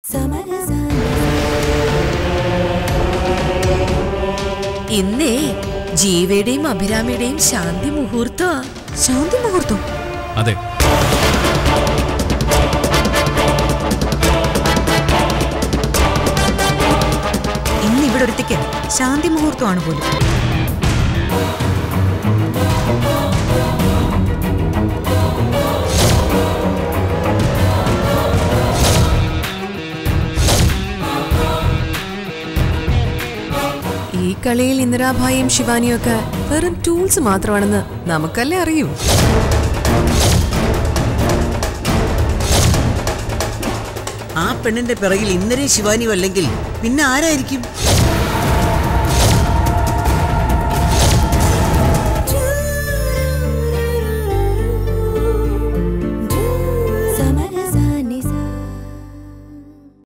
ഇന്നേ ജീവയുടെയും അഭിരാമിയുടെയും ശാന്തി മുഹൂർത്തമാ ശാന്തി മുഹൂർത്തം അതെ ഇന്ന് ഇവിടെ ഒരുത്തിക്ക് ശാന്തി മുഹൂർത്തമാണ് പോലും ഈ കളിയിൽ ഇന്ദിരാഭായിയും ശിവാനിയും ഒക്കെ വെറും ടൂൾസ് മാത്രമാണെന്ന് നമുക്കല്ലേ അറിയൂ ആ പെണ്ണിന്റെ പിറകിൽ ഇന്നലെ ശിവാനിയും അല്ലെങ്കിൽ പിന്നെ ആരായിരിക്കും